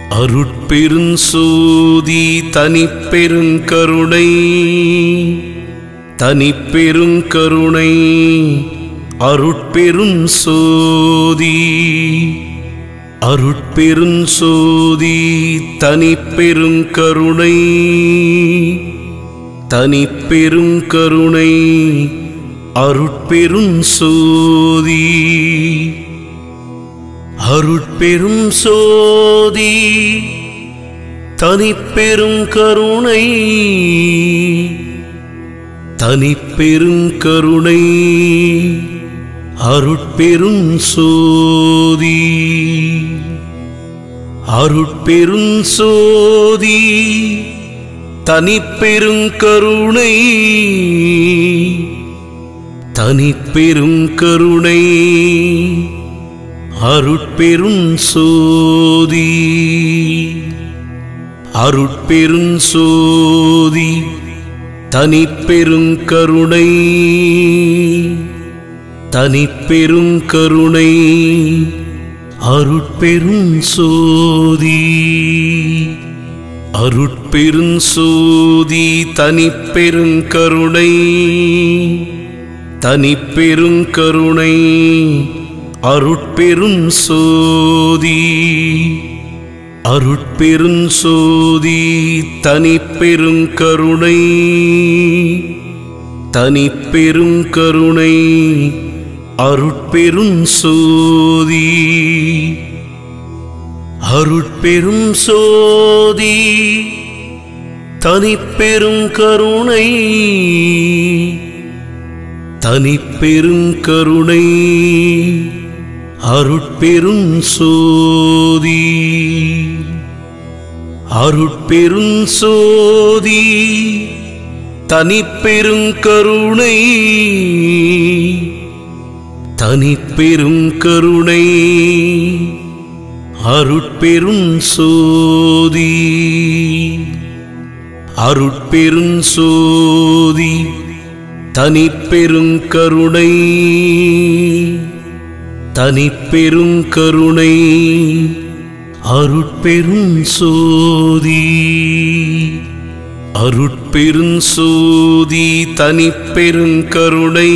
அருட்பெருஞ்சோதி தனிப்பெருங்கருணை தனிப்பெருங்கருணை அருட்பெரும் சோதி அருட்பெருஞ்சோதி தனிப்பெருங்கருணை தனிப்பெருங்கருணை அருட்பெரும் சோதி அருட்பெரும் சோதி தனிப்பெரும் கருணை தனிப்பெரும் கருணை அருட்பெரும் சோதி அருட்பெரும் சோதி தனிப்பெரும் கருணை தனிப்பெரும் கருணை அருட்பெரும் சோதி அருட்பெரும் சோதி தனிப்பெரும் கருணை தனிப்பெரும் கருணை அருட்பெரும் சோதி அருட்பெரும் சோதி தனிப்பெரும் கருணை தனிப்பெரும் கருணை அருட்பெரும் சோதி அருட்பெரும் சோதி தனிப்பெரும் கருணை தனிப்பெரும் கருணை அருட்பெரும் சோதி அருட்பெரும் சோதி தனிப்பெரும் கருணை தனிப்பெரும் கருணை அருட்பெரும் சோதி அருட்பெரும் சோதி தனிப்பெரும் கருணை தனிப்பெரும் கருணை அருட்பெரும் சோதி அருட்பெரும் சோதி தனிப்பெரும் கருணை தனிப்பெரும் கருணை அருட்பெரும் சோதி அருட்பெரும் சோதி தனிப்பெரும் கருணை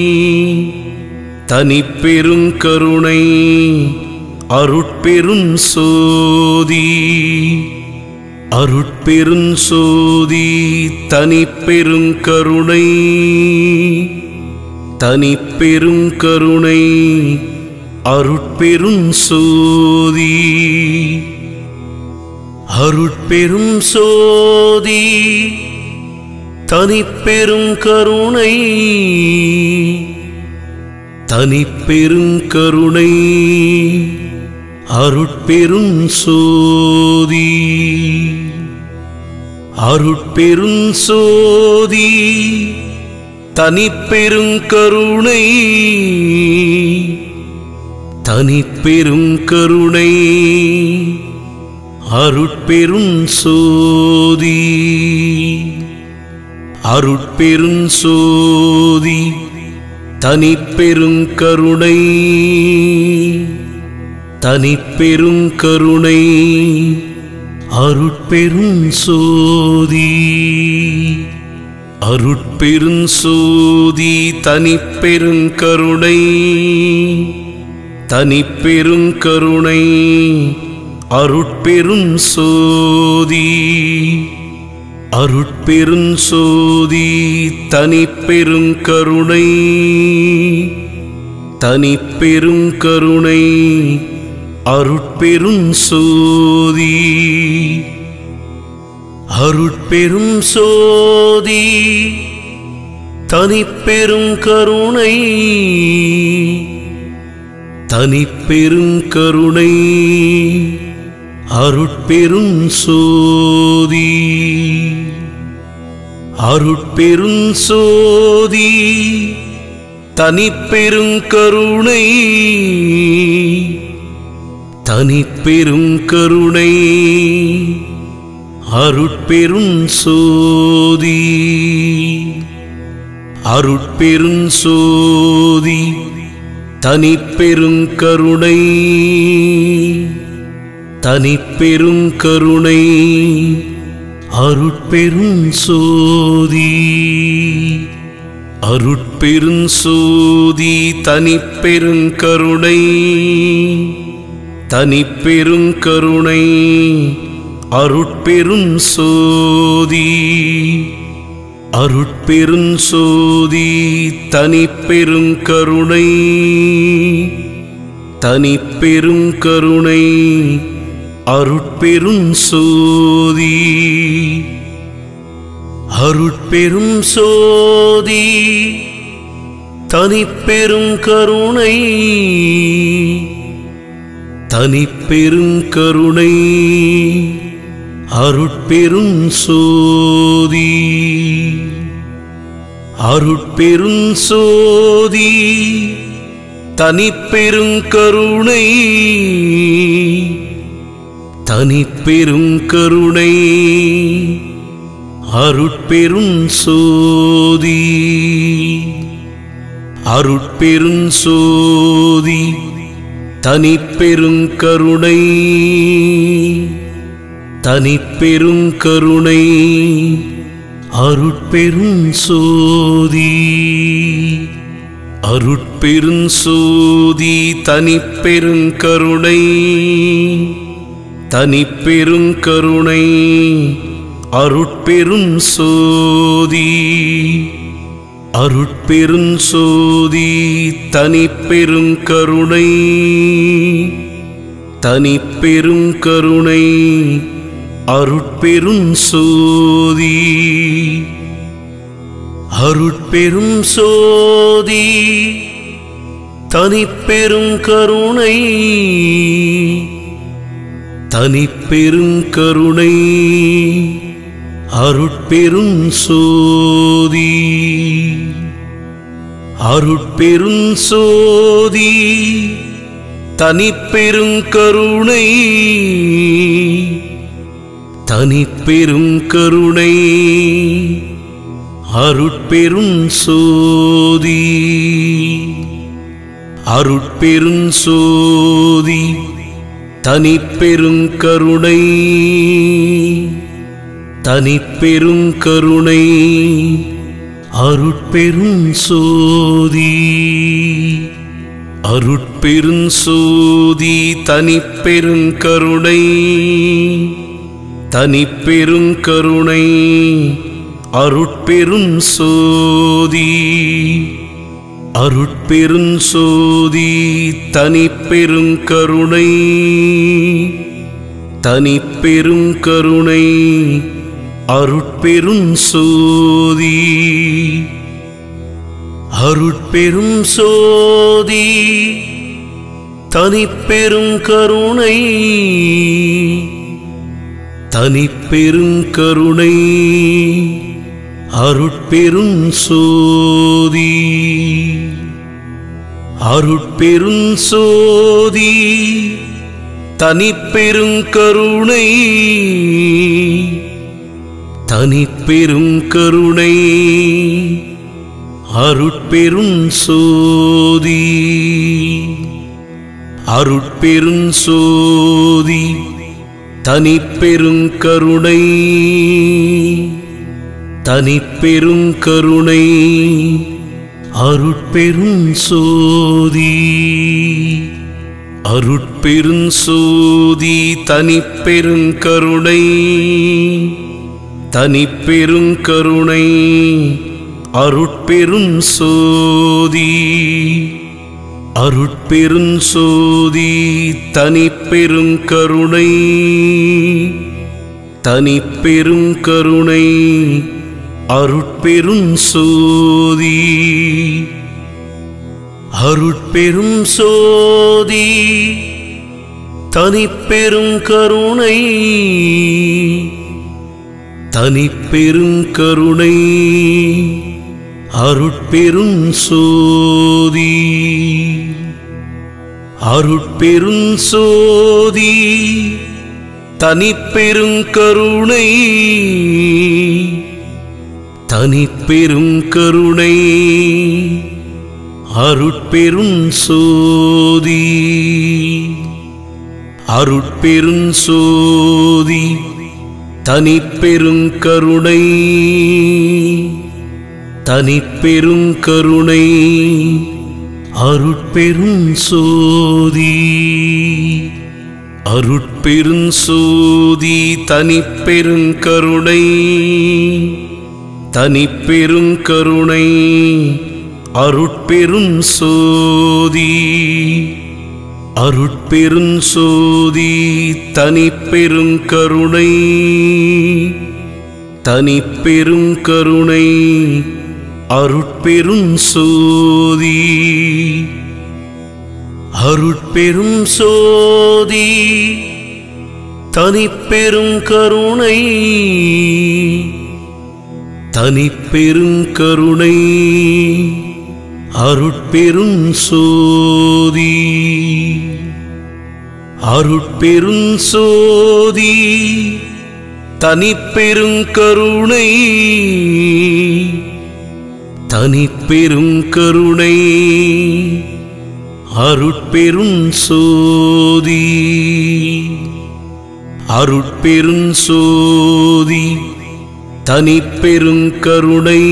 தனிப்பெரும் கருணை அருட்பெரும் சோதி அருட்பெரும் சோதி தனிப்பெரும் கருணை தனிப்பெரும் கருணை அருட்பெரும் சோதி அருட்பெரும் சோதி தனிப்பெரும் கருணை தனிப்பெரும் கருணை அருட்பெரும் சோதி அருட்பெரும் சோதி தனிப்பெரும் கருணை தனிப்பெரும் கருணை அருட்பெரும் சோதி அருட்பெரும் சோதி தனிப்பெரும் கருணை தனிப்பெரும் கருணை அருட்பெரும் சோதி அருட்பெரும் சோதி தனிப்பெரும் கருணை தனிப்பெரும் கருணை அருட்பெரும் சோதி அருட்பெரும் சோதி தனிப்பெரும் கருணை தனிப்பெரும் கருணை அருட்பெரும் சோதி அருட்பெரும் சோதி தனிப்பெரும் கருணை தனிப்பெரும் கருணை அருட்பெரும் சோதி அருட்பெரும் சோதி தனிப்பெரும் கருணை தனிப்பெரும் கருணை அருட்பெரும் சோதி அருட்பெரும் சோதி தனிப்பெரும் கருணை தனிப்பெரும் கருணை அருட்பெரும் சோதி அருட்பெரும் சோதி தனிப்பெரும் கருணை தனிப்பெரும் கருணை அருட்பெரும் சோதி அருட்பெரும் சோதி தனிப்பெரும் கருணை தனிப்பெரும் கருணை அருட்பெரும் சோதி அருட்பெரும் சோதி தனிப்பெரும் கருணை தனிப்பெரும் கருணை அருட்பெரும் சோதி அருட்பெரும் சோதி தனிப்பெரும் கருணை தனிப்பெரும் கருணை அருட்பெரும் சோதி அருட்பெரும் சோதி தனிப்பெரும் கருணை தனிப்பெரும் கருணை அருட்பெரும் சோதி அருட்பெரும் சோதி தனிப்பெரும் கருணை தனிப்பெரும் கருணை அருட்பெரும் சோதி அருட்பெரும் சோதி தனிப்பெரும் கருணை தனிப்பெரும் கருணை அருட்பெரும் சோதி அருட்பெரும் சோதி தனிப்பெரும் கருணை தனிப்பெரும் கருணை அருட்பெரும் சோதி அருட்பெரும் சோதி தனிப்பெரும் கருணை தனிப்பெரும் கருணை அருட்பெரும் சோதி அருட்பெரும் சோதி தனிப்பெரும் கருணை தனிப்பெரும் கருணை அருட்பெரும் சோதி அருட்பெரும் சோதி தனிப்பெரும் கருணை தனிப்பெரும் கருணை அருட்பெரும் சோதி அருட்பெரும் சோதி தனிப்பெரும் கருணை தனிப்பெரும் கருணை அருட்பெரும் சோதி அருட்பெரும் சோதி தனிப்பெரும் கருணை தனிப்பெரும் கருணை அருட்பெரும் சோதி அருட்பெரும் சோதி தனிப்பெரும் கருணை தனிப்பெரும் கருணை அருட்பெரும் சோதி அருட்பெரும் சோதி தனிப்பெரும் கருணை தனிப்பெரும் கருணை அருட்பெரும் சோதி அருட்பெரும் சோதி தனிப்பெரும் கருணை தனிப்பெரும் கருணை அருட்பெரும் சோதி அருட்பெரும் சோதி தனிப்பெரும் கருணை தனிப்பெரும் கருணை அருட்பெரும் சோதி அருட்பெரும் சோதி தனிப்பெரும் கருணை தனிப்பெரும் கருணை அருட்பெரும் சோதி அருட்பெரும் சோதி தனிப்பெரும் கருணை தனிப்பெரும் கருணை அருட்பெரும் சோதி அருட்பெருஞ்சோதி தனிப்பெருங்கருணை தனிப்பெருங்கருணை அருட்பெருஞ்சோதி அருட்பெருஞ்சோதி தனிப்பெருங்கருணை தனிப்பெருங்கருணை அருட்பெரும் சோதி அருட்பெருஞ்சோதி தனிப்பெருங்கருணை தனிப்பெருங்கருணை அருட்பெரும் சோதி அருட்பெரும் சோதி தனிப்பெரும் கருணை தனிப்பெருங்கருணை அருட்பெரும் சோதி அருட்பெரும் சோதி தனிப்பெருங்கருணை தனிப்பெருங்கருணை அருட்பெரும் சோதி அருட்பெரும் சோதி தனிப்பெருங்கருணை